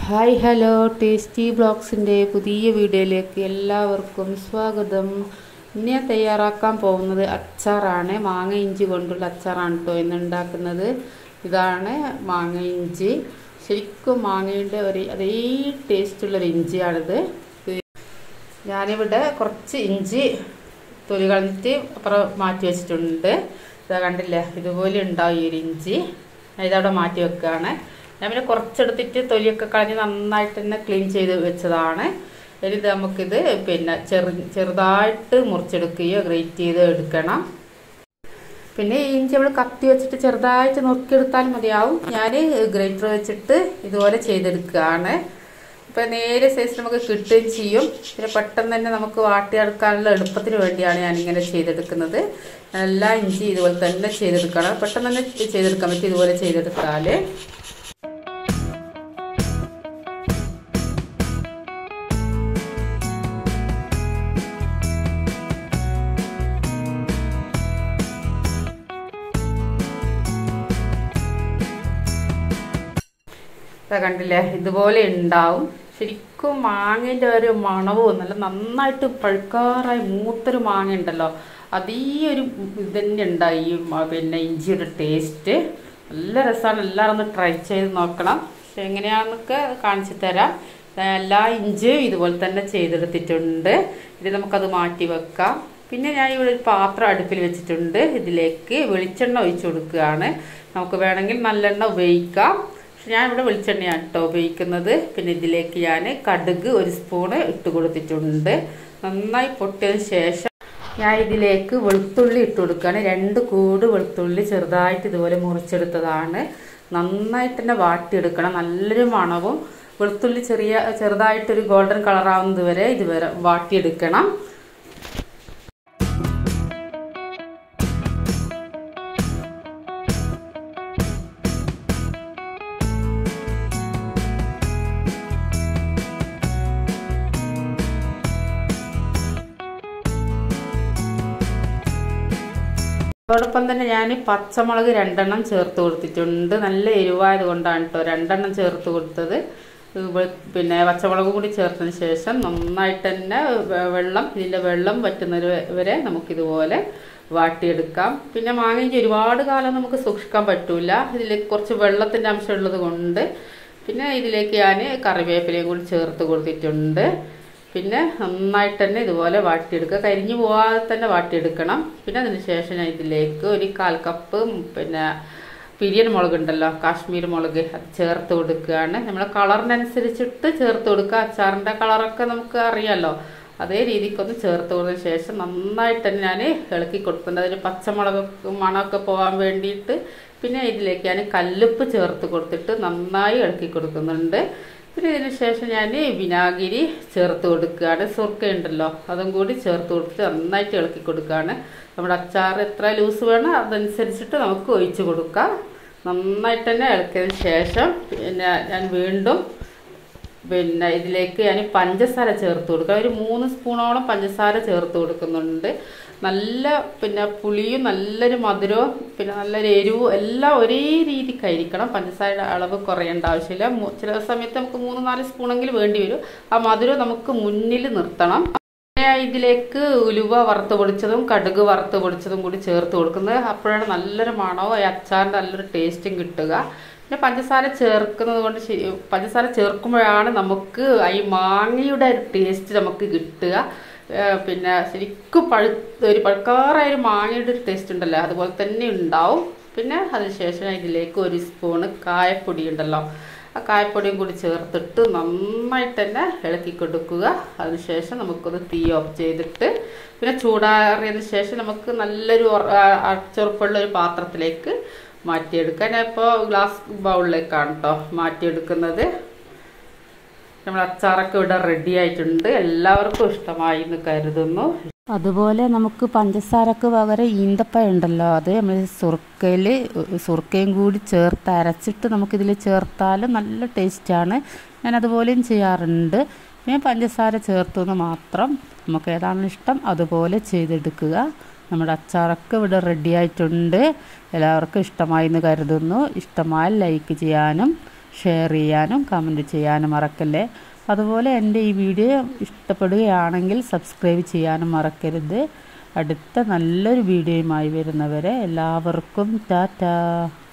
hi hello tasty ബ്ലോഗ്സിൻ്റെ പുതിയ വീഡിയോയിലേക്ക് എല്ലാവർക്കും സ്വാഗതം ഇന്ന് ഞാൻ തയ്യാറാക്കാൻ പോകുന്നത് അച്ചാറാണ് മാങ്ങ ഇഞ്ചി കൊണ്ടുള്ള അച്ചാറാണ് കേട്ടോ ഇന്ന് ഉണ്ടാക്കുന്നത് ഇതാണ് മാങ്ങ ഇഞ്ചി ശരിക്കും മാങ്ങയുടെ ഒരു അതേ ടേസ്റ്റുള്ളൊരു ഇഞ്ചിയാണിത് ഞാനിവിടെ കുറച്ച് ഇഞ്ചി തൊലി കളഞ്ഞിട്ട് അപ്പുറം മാറ്റി വെച്ചിട്ടുണ്ട് ഇതാ കണ്ടില്ലേ ഇതുപോലെ ഉണ്ടാവും ഈ ഒരു ഇഞ്ചി ഇതവിടെ മാറ്റി വെക്കുകയാണ് ഞാൻ പിന്നെ കുറച്ചെടുത്തിട്ട് തൊലിയൊക്കെ കളഞ്ഞ് നന്നായിട്ട് തന്നെ ക്ലീൻ ചെയ്ത് വെച്ചതാണ് ഇനി ഇത് നമുക്കിത് പിന്നെ ചെറു ചെറുതായിട്ട് മുറിച്ചെടുക്കുകയോ ഗ്രേറ്റ് ചെയ്ത് എടുക്കണം പിന്നെ ഈ ഇഞ്ചി നമ്മൾ കത്തി വെച്ചിട്ട് ചെറുതായിട്ട് നുറുക്കിയെടുത്താൽ മതിയാവും ഞാൻ ഗ്രേറ്റർ വെച്ചിട്ട് ഇതുപോലെ ചെയ്തെടുക്കുകയാണ് ഇപ്പം നേരെ സൈസ് നമുക്ക് കിട്ടുകയും ചെയ്യും പിന്നെ പെട്ടെന്ന് തന്നെ നമുക്ക് വാട്ടിയെടുക്കാനുള്ള എളുപ്പത്തിന് വേണ്ടിയാണ് ഞാനിങ്ങനെ ചെയ്തെടുക്കുന്നത് എല്ലാ ഇഞ്ചി ഇതുപോലെ തന്നെ ചെയ്തെടുക്കണം പെട്ടെന്ന് തന്നെ ചെയ്തെടുക്കാൻ പറ്റും ഇതുപോലെ ചെയ്തെടുത്താൽ കണ്ടില്ലേ ഇതുപോലെ ഉണ്ടാവും ശരിക്കും മാങ്ങേൻ്റെ ഒരു മണവും നല്ല നന്നായിട്ട് പഴുക്കാറായി മൂത്തൊരു മാങ്ങ ഉണ്ടല്ലോ അതീ ഒരു ഇത് തന്നെ ഉണ്ടായി ഈ പിന്നെ ഇഞ്ചിയുടെ ടേസ്റ്റ് നല്ല രസമാണ് എല്ലാവരും ഒന്ന് ട്രൈ ചെയ്ത് നോക്കണം പക്ഷെ എങ്ങനെയാണെന്നൊക്കെ കാണിച്ചു തരാം എല്ലാ ഇഞ്ചിയും ഇതുപോലെ തന്നെ ചെയ്തെടുത്തിട്ടുണ്ട് ഇത് നമുക്കത് മാറ്റി വെക്കാം പിന്നെ ഞാൻ ഇവിടെ ഒരു പാത്രം അടുപ്പിൽ വെച്ചിട്ടുണ്ട് ഇതിലേക്ക് വെളിച്ചെണ്ണ ഒഴിച്ചു കൊടുക്കുകയാണ് നമുക്ക് വേണമെങ്കിൽ നല്ലെണ്ണ ഉപയോഗിക്കാം പക്ഷെ ഞാൻ ഇവിടെ വെളിച്ചെണ്ണയാണ് കേട്ടോ ഉപയോഗിക്കുന്നത് പിന്നെ ഇതിലേക്ക് ഞാൻ കടുക് ഒരു സ്പൂണ് ഇട്ട് കൊടുത്തിട്ടുണ്ട് നന്നായി പൊട്ടിയതിന് ശേഷം ഞാൻ ഇതിലേക്ക് വെളുത്തുള്ളി ഇട്ട് കൊടുക്കുകയാണ് രണ്ട് കൂട് വെളുത്തുള്ളി ചെറുതായിട്ട് ഇതുപോലെ മുറിച്ചെടുത്തതാണ് നന്നായിട്ട് തന്നെ വാട്ടിയെടുക്കണം നല്ലൊരു മണവും വെളുത്തുള്ളി ചെറിയ ചെറുതായിട്ടൊരു ഗോൾഡൻ കളറാവുന്നത് വരെ ഇതുവരെ വാട്ടിയെടുക്കണം അതോടൊപ്പം തന്നെ ഞാൻ പച്ചമുളക് രണ്ടെണ്ണം ചേർത്ത് കൊടുത്തിട്ടുണ്ട് നല്ല എരിവായത് കൊണ്ടാണ് കേട്ടോ രണ്ടെണ്ണം ചേർത്ത് കൊടുത്തത് പിന്നെ പച്ചമുളകും കൂടി ചേർത്തതിന് ശേഷം നന്നായിട്ട് തന്നെ വെള്ളം ഇതിൻ്റെ വെള്ളം വറ്റുന്നത് വരെ നമുക്കിതുപോലെ വാട്ടിയെടുക്കാം പിന്നെ മാങ്ങയിഞ്ചി ഒരുപാട് കാലം നമുക്ക് സൂക്ഷിക്കാൻ പറ്റൂല ഇതിൽ കുറച്ച് വെള്ളത്തിൻ്റെ അംശം ഉള്ളത് കൊണ്ട് പിന്നെ ഇതിലേക്ക് ഞാൻ കറിവേപ്പിലയും കൂടി ചേർത്ത് കൊടുത്തിട്ടുണ്ട് പിന്നെ നന്നായിട്ട് തന്നെ ഇതുപോലെ വാട്ടിയെടുക്കുക കരിഞ്ഞു പോവാതെ തന്നെ വാട്ടിയെടുക്കണം പിന്നെ അതിന് ശേഷം ഞാൻ ഇതിലേക്ക് ഒരു കാൽ കപ്പ് പിന്നെ പിരിയൻ മുളക് ഉണ്ടല്ലോ കാശ്മീർ മുളക് അത് ചേർത്ത് കൊടുക്കുകയാണ് നമ്മളെ കളറിനനുസരിച്ചിട്ട് ചേർത്ത് കൊടുക്കുക അച്ചാറിൻ്റെ കളറൊക്കെ നമുക്ക് അറിയാമല്ലോ അതേ രീതിക്കൊന്ന് ചേർത്ത് കൊടുത്തതിന് ശേഷം നന്നായിട്ട് തന്നെ ഞാൻ ഇളക്കി കൊടുക്കുന്നുണ്ട് അതിന് പച്ചമുളക് മണമൊക്കെ പോകാൻ വേണ്ടിയിട്ട് പിന്നെ ഇതിലേക്ക് ഞാൻ കല്ലുപ്പ് ചേർത്ത് കൊടുത്തിട്ട് നന്നായി ഇളക്കി കൊടുക്കുന്നുണ്ട് പിന്നെ ഇതിന് ശേഷം ഞാൻ വിനാഗിരി ചേർത്ത് കൊടുക്കുകയാണ് സുർക്ക ഉണ്ടല്ലോ അതും കൂടി ചേർത്ത് കൊടുത്തിട്ട് നന്നായിട്ട് ഇളക്കി കൊടുക്കുകയാണ് നമ്മുടെ അച്ചാർ എത്ര ലൂസ് വേണം അതനുസരിച്ചിട്ട് നമുക്ക് ഒഴിച്ച് കൊടുക്കാം നന്നായിട്ട് തന്നെ ഇളക്കിയതിന് ശേഷം പിന്നെ ഞാൻ വീണ്ടും പിന്നെ ഇതിലേക്ക് ഞാൻ പഞ്ചസാര ചേർത്ത് കൊടുക്കുക ഒരു മൂന്ന് സ്പൂണോളം പഞ്ചസാര ചേർത്ത് കൊടുക്കുന്നുണ്ട് നല്ല പിന്നെ പുളിയും നല്ലൊരു മധുരവും പിന്നെ നല്ലൊരു എരിവും എല്ലാം ഒരേ രീതിക്കായിരിക്കണം പഞ്ചസാരയുടെ അളവ് കുറയേണ്ട ആവശ്യമില്ല ചില സമയത്ത് നമുക്ക് മൂന്ന് നാല് സ്പൂണെങ്കിലും വേണ്ടി വരും ആ മധുരം നമുക്ക് മുന്നിൽ നിർത്തണം ഇതിലേക്ക് ഉലുവ വറുത്ത് പൊടിച്ചതും കടുക് വറുത്ത് പൊടിച്ചതും കൂടി ചേർത്ത് കൊടുക്കുന്നത് അപ്പോഴാണ് നല്ലൊരു മണവും ഈ അച്ചാറിൻ്റെ നല്ലൊരു ടേസ്റ്റും കിട്ടുക പിന്നെ പഞ്ചസാര ചേർക്കുന്നത് കൊണ്ട് പഞ്ചസാര ചേർക്കുമ്പോഴാണ് നമുക്ക് ഈ മാങ്ങയുടെ ടേസ്റ്റ് നമുക്ക് കിട്ടുക പിന്നെ ശരിക്കും പഴുത്ത ഒരു പഴുക്കാറായ ഒരു മാങ്ങയുടെ ഒരു ടേസ്റ്റ് ഉണ്ടല്ലോ അതുപോലെ തന്നെ ഉണ്ടാവും പിന്നെ അതിനുശേഷം ഇതിലേക്ക് ഒരു സ്പൂണ് കായപ്പൊടി ഉണ്ടല്ലോ ആ കായപ്പൊടിയും കൂടി ചേർത്തിട്ട് നന്നായിട്ട് തന്നെ ഇളക്കി കൊടുക്കുക അതിനുശേഷം നമുക്കൊന്ന് തീ ഓഫ് ചെയ്തിട്ട് പിന്നെ ചൂടാറിയതിന് ശേഷം നമുക്ക് നല്ലൊരു അടച്ചുറപ്പുള്ള ഒരു പാത്രത്തിലേക്ക് മാറ്റിയെടുക്കാൻ ഞാൻ ഇപ്പോൾ ഗ്ലാസ് ബൗളിലേക്കാണ് കേട്ടോ മാറ്റിയെടുക്കുന്നത് നമ്മൾ അച്ചാറൊക്കെ ഇവിടെ റെഡി ആയിട്ടുണ്ട് എല്ലാവർക്കും ഇഷ്ടമായി എന്ന് കരുതുന്നു അതുപോലെ നമുക്ക് പഞ്ചസാരക്ക് പകരം ഈന്തപ്പഴം ഉണ്ടല്ലോ അത് നമ്മൾ സുർക്കയിൽ സുർക്കയും കൂടി ചേർത്ത് അരച്ചിട്ട് നമുക്കിതിൽ ചേർത്താലും നല്ല ടേസ്റ്റാണ് ഞാൻ അതുപോലെയും ചെയ്യാറുണ്ട് പിന്നെ പഞ്ചസാര ചേർത്തെന്ന് മാത്രം നമുക്ക് ഏതാണ് ഇഷ്ടം അതുപോലെ ചെയ്തെടുക്കുക നമ്മുടെ അച്ചാറൊക്കെ ഇവിടെ റെഡി ആയിട്ടുണ്ട് എല്ലാവർക്കും ഇഷ്ടമായി എന്ന് കരുതുന്നു ഇഷ്ടമായാൽ ലൈക്ക് ചെയ്യാനും ഷെയർ ചെയ്യാനും കമൻറ്റ് ചെയ്യാനും മറക്കല്ലേ അതുപോലെ എൻ്റെ ഈ വീഡിയോ ഇഷ്ടപ്പെടുകയാണെങ്കിൽ സബ്സ്ക്രൈബ് ചെയ്യാനും മറക്കരുത് അടുത്ത നല്ലൊരു വീഡിയോയുമായി വരുന്നവരെ എല്ലാവർക്കും ടാറ്റാ